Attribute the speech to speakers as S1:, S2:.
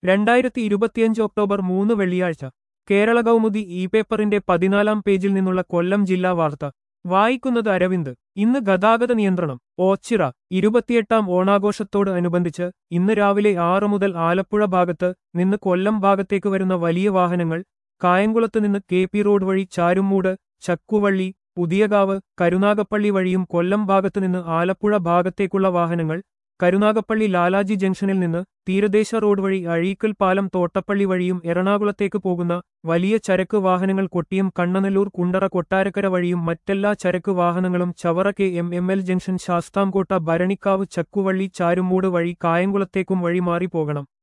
S1: രണ്ടായിരത്തി ഇരുപത്തിയഞ്ച് ഒക്ടോബർ മൂന്ന് വെള്ളിയാഴ്ച കേരള കൗമുദി ഇ പേപ്പറിന്റെ പതിനാലാം പേജിൽ നിന്നുള്ള കൊല്ലം ജില്ലാ വാർത്ത വായിക്കുന്നത് അരവിന്ദ് ഇന്ന് ഗതാഗത നിയന്ത്രണം ഓച്ചിറ ഇരുപത്തിയെട്ടാം ഓണാഘോഷത്തോട് അനുബന്ധിച്ച് ഇന്ന് രാവിലെ ആറ് മുതൽ ആലപ്പുഴ ഭാഗത്ത് നിന്ന് കൊല്ലം ഭാഗത്തേക്ക് വരുന്ന വലിയ വാഹനങ്ങൾ കായംകുളത്ത് നിന്ന് കെ പി റോഡ് വഴി ചാരുമൂട് ചക്കുവള്ളി പുതിയകാവ് കരുനാഗപ്പള്ളി വഴിയും കൊല്ലം ഭാഗത്തു നിന്ന് ആലപ്പുഴ ഭാഗത്തേക്കുള്ള വാഹനങ്ങൾ കരുനാഗപ്പള്ളി ലാലാജി ജംഗ്ഷനിൽ നിന്ന് തീരദേശ റോഡ് വഴി അഴീക്കൽ പാലം തോട്ടപ്പള്ളി വഴിയും എറണാകുളത്തേക്ക് പോകുന്ന വലിയ ചരക്ക് വാഹനങ്ങൾ കൊട്ടിയം കണ്ണനല്ലൂർ കുണ്ടറ കൊട്ടാരക്കര വഴിയും മറ്റെല്ലാ ചരക്ക് വാഹനങ്ങളും Chavara K M M L junction Sasthamkotta Bharanikkavu Chakkuvally Charummood വഴി കായംകുളത്തേക്കും വഴി മാറി പോകണം